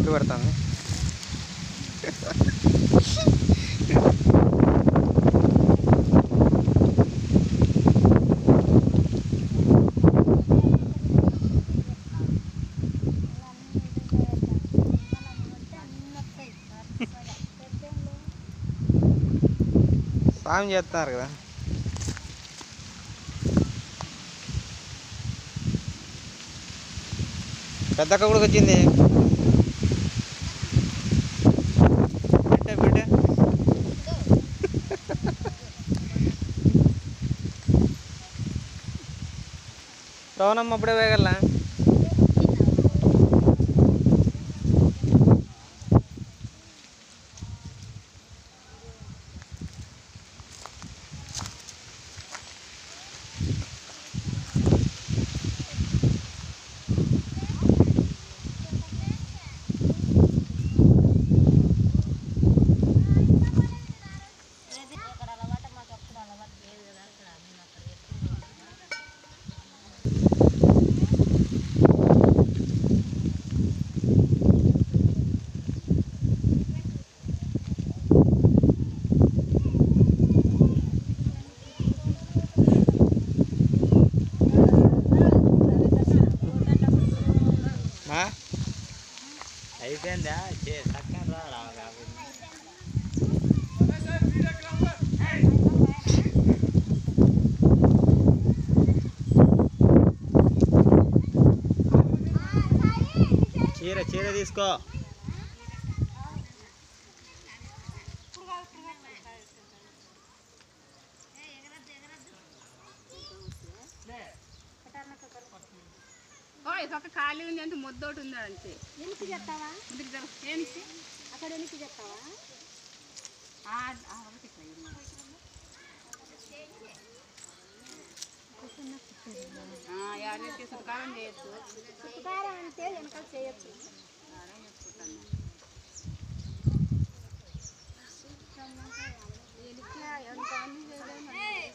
బొట్టు పెడతాను స్నానం చేస్తున్నారు కదా పెద్దక్క కూడా వచ్చింది బిడ్డ బిడ్డ రవణమ్మ అప్పుడే వేగల మా అయిపోయిందా చే చక్కని రా చీర చీర తీసుకో ఓ ఇదొక ఖాళీ ఉంది అంటే ముద్దోటి ఉంది అంతే ఎనికి చెప్తావా ముందుకు జర ఏంటి అక్కడ ఎనికి చెప్తావా ఆ, ఆ, ఒకటి ఇట్లా ఇవ్వు. ఆ, యాభై కేసులు కారం చేయొచ్చు సుఖకారం అంటే వెనకాల చేయొచ్చు కారం చేసుకుంటాను ఎనికిలా ఎంత అన్ని చేయలేదు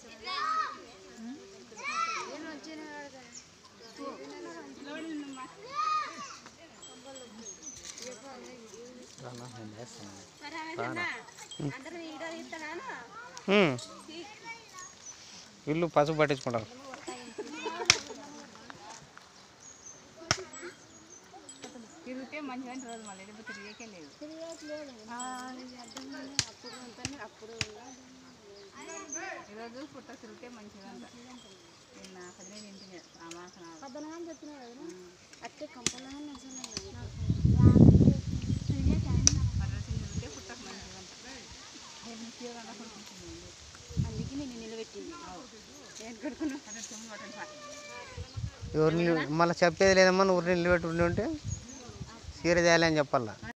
నేను వచ్చిన వాడు కదా. లోడి ఉందమ్మా. మరి ఆమె అందరూ వీడియో తీస్తున్నాను ఉమ్. వీళ్ళు పసుపు పట్టించుకుంటారు తిరిగితే మంచిగా రోజు మళ్ళీ లేకపోతే తిరిగేకే లేదు తిరగట్లేదు అప్పుడు ఉంటుంది అప్పుడు ఈరోజు పుట్ట తిరిగితే మంచిగా అంట నిన్న అక్కడనే తింటుంది ఆ మాసం పద్దనగా చెప్తున్నావు కదా అట్టే కంపల్గా నిల్చున్నాను పర్రసి తిరిగితే పుట్టకు మంచిగా అంట అది ముఖ్యంగా అంట కొడుకుంటుంది అందుకే నేను నిలబెట్టింది ఏం కొడుకున్నా అదే తుమ్ము పట్టండి పా. ఎవరిని మళ్ళీ చెప్పేది లేదమ్మా నువ్వు ఊరిని నిలబెట్టి ఉండి ఉంటే సీర చేయాలి అని చెప్పాలా